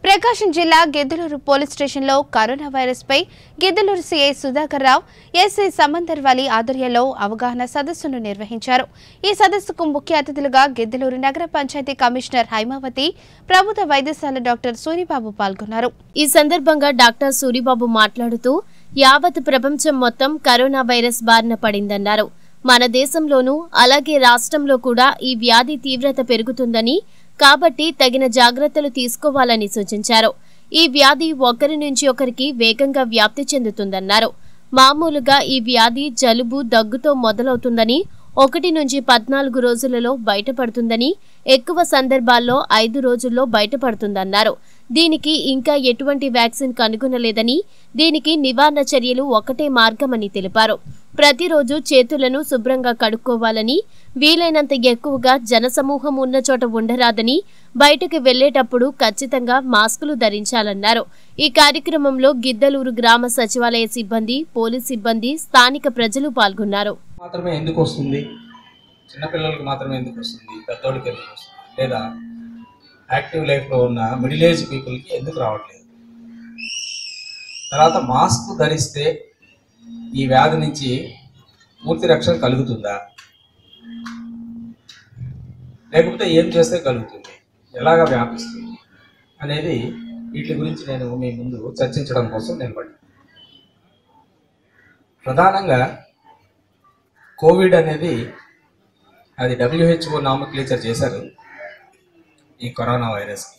ప్రకాశం జిల్లా గిద్దలూరు పోలీస్ స్టేషన్లో corona virus పై గిద్దలూరు సీఐ సుధాకర్ రావు ఎస్ఐ సమందర్ వాలి ఆధ్వర్యంలో అవగాహన సదస్సును నిర్వహించారు ఈ సదస్సుకు ముఖ్య అతిథులుగా గిద్దలూరు నగర పంచాయతీ కమిషనర్ హైమావతి ప్రభుత్వ వైద్యశాల డాక్టర్ సూరిబాబు పాల్గొన్నారు ఈ సందర్భంగా డాక్టర్ సూరిబాబు మాట్లాడుతూ యావత్ ప్రపంచం మొత్తం కరోనా వైరస్ బారిన పడిందన్నారు మన దేశంలోనూ అలాగే రాష్ట్రంలో కూడా ఈ వ్యాధి తీవ్రత పెరుగుతుందని కాబట్టి తగిన జాగ్రత్తలు తీసుకోవాలని సూచించారు ఈ వ్యాధి ఒకరి నుంచి ఒకరికి వేగంగా వ్యాప్తి చెందుతుందన్నారు మామూలుగా ఈ వ్యాధి జలుబు దగ్గుతో మొదలవుతుందని ఒకటి నుంచి పద్నాలుగు రోజులలో బయటపడుతుందని ఎక్కువ సందర్భాల్లో ఐదు రోజుల్లో బయటపడుతుందన్నారు దీనికి ఇంకా ఎటువంటి వ్యాక్సిన్ కనుగొనలేదని దీనికి నివారణ చర్యలు ఒకటే మార్గమని తెలిపారు ప్రతిరోజు చేతులను శుభ్రంగా కడుక్కోవాలని వీలైనంత ఎక్కువగా జనసమూహం ఉన్న చోట ఉండరాదని బయటకు వెళ్లేటప్పుడు ఖచ్చితంగా మాస్కులు ధరించాలన్నారు ఈ కార్యక్రమంలో గిద్దలూరు గ్రామ సచివాలయ సిబ్బంది పోలీస్ సిబ్బంది స్థానిక ప్రజలు పాల్గొన్నారు మాత్రమే ఎందుకు వస్తుంది చిన్నపిల్లలకు మాత్రమే ఎందుకు వస్తుంది పెద్దోళ్ళకి ఎందుకు వస్తుంది లేదా యాక్టివ్ లైఫ్లో ఉన్న మిడిల్ ఏజ్ పీపుల్కి ఎందుకు రావట్లేదు తర్వాత మాస్క్ ధరిస్తే ఈ వ్యాధి నుంచి పూర్తి రక్షణ కలుగుతుందా లేకపోతే ఏం చేస్తే కలుగుతుంది ఎలాగ వ్యాపిస్తుంది అనేది వీటి గురించి నేను మీ ముందు చర్చించడం కోసం నిలబడి ప్రధానంగా కోవిడ్ అనేది అది డబ్ల్యూహెచ్ఓ నామక్లేచర్ చేశారు ఈ కరోనా వైరస్కి